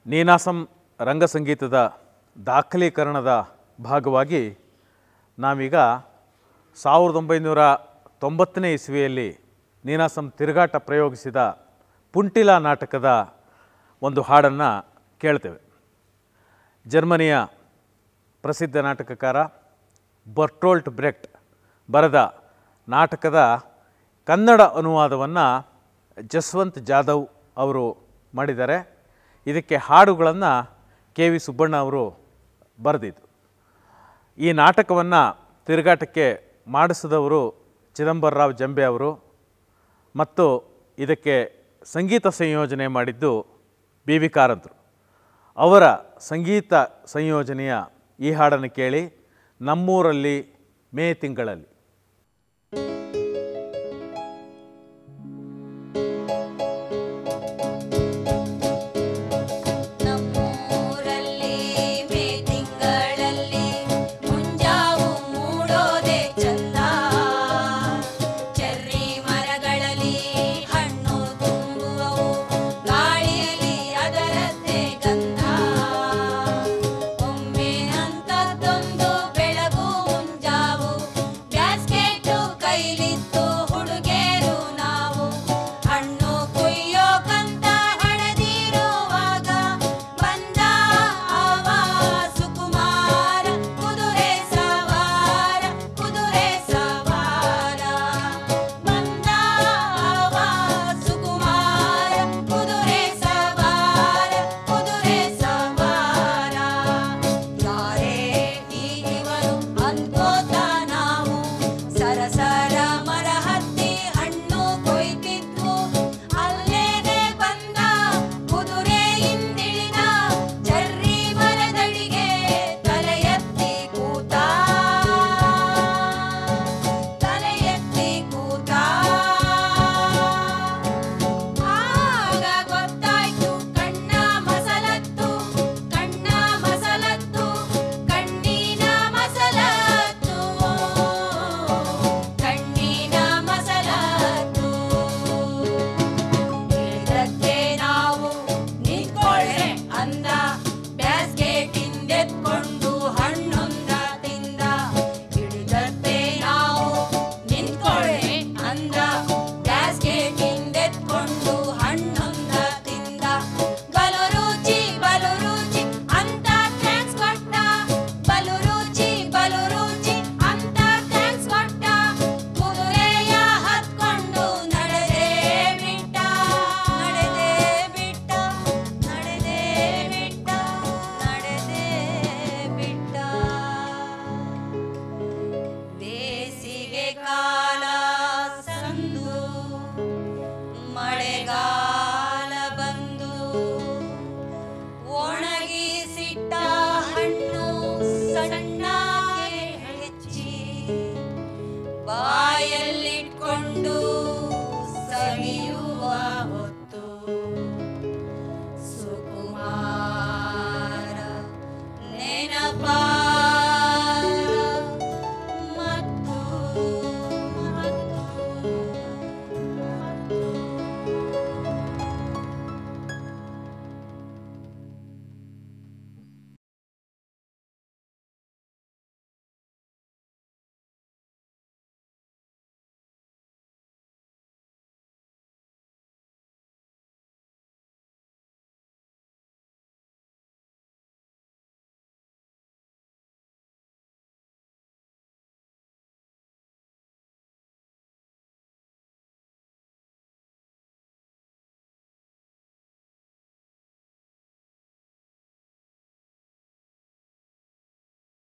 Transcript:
ನೀನಾಸಂ ರಂಗಸಂಗೀತದ ದಾಖಲೀಕರಣದ ಭಾಗವಾಗಿ ನಾವೀಗ ಸಾವಿರದ ಒಂಬೈನೂರ ತೊಂಬತ್ತನೇ ಇಸ್ವಿಯಲ್ಲಿ ನೀನಾಸಂ ತಿರುಗಾಟ ಪ್ರಯೋಗಿಸಿದ ಪುಂಟಿಲ ನಾಟಕದ ಒಂದು ಹಾಡನ್ನು ಕೇಳ್ತೇವೆ ಜರ್ಮನಿಯ ಪ್ರಸಿದ್ಧ ನಾಟಕಕಾರ ಬರ್ಟೋಲ್ಟ್ ಬ್ರೆಕ್ಟ್ ಬರೆದ ನಾಟಕದ ಕನ್ನಡ ಅನುವಾದವನ್ನು ಜಸ್ವಂತ್ ಜಾಧವ್ ಅವರು ಮಾಡಿದ್ದಾರೆ ಇದಕ್ಕೆ ಹಾಡುಗಳನ್ನು ಕೆ ವಿ ಸುಬ್ಬಣ್ಣ ಅವರು ಬರೆದಿದ್ದು ಈ ನಾಟಕವನ್ನು ತಿರುಗಾಟಕ್ಕೆ ಮಾಡಿಸಿದವರು ಚಿದಂಬರರಾವ್ ಜಂಬೆ ಅವರು ಮತ್ತು ಇದಕ್ಕೆ ಸಂಗೀತ ಸಂಯೋಜನೆ ಮಾಡಿದ್ದು ಬಿ ವಿ ಕಾರಂತರು ಅವರ ಸಂಗೀತ ಸಂಯೋಜನೆಯ ಈ ಹಾಡನ್ನು ಕೇಳಿ ನಮ್ಮೂರಲ್ಲಿ ಮೇ ತಿಂಗಳಲ್ಲಿ